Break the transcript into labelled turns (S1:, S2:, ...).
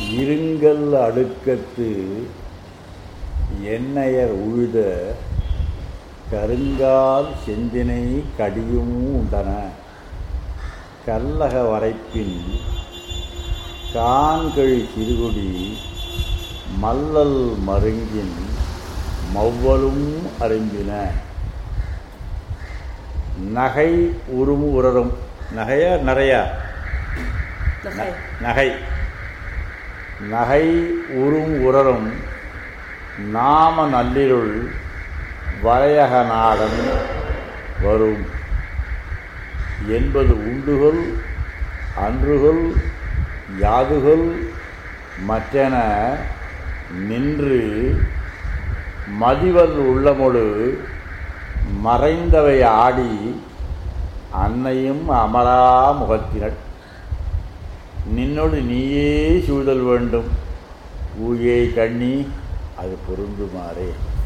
S1: இருங்கல் அடுக்கத்து எண்ணெயர் உழுத கருங்கால் செந்தினை கடியும் உண்டன கல்லக வரைப்பின் கான்கழி சிறுகுடி மல்லல் மருங்கின் மவ்வலும் அரும்பின நகை உரும் உரரும் நகையா நிறையா
S2: நகை
S1: நகை நகை உறும் உரரும் நாம நல்லிருள் வரையக நாடன் வரும் என்பது உண்டுகள் அன்றுகள் யாதுகள் மற்றென நின்று மதிவல் உள்ளமொடு மறைந்தவை ஆடி அன்னையும் அமரா முகத்தினள் நின்னோடு நீயே சூழல் வேண்டும் ஊயே கண்ணி அது பொருந்துமாறே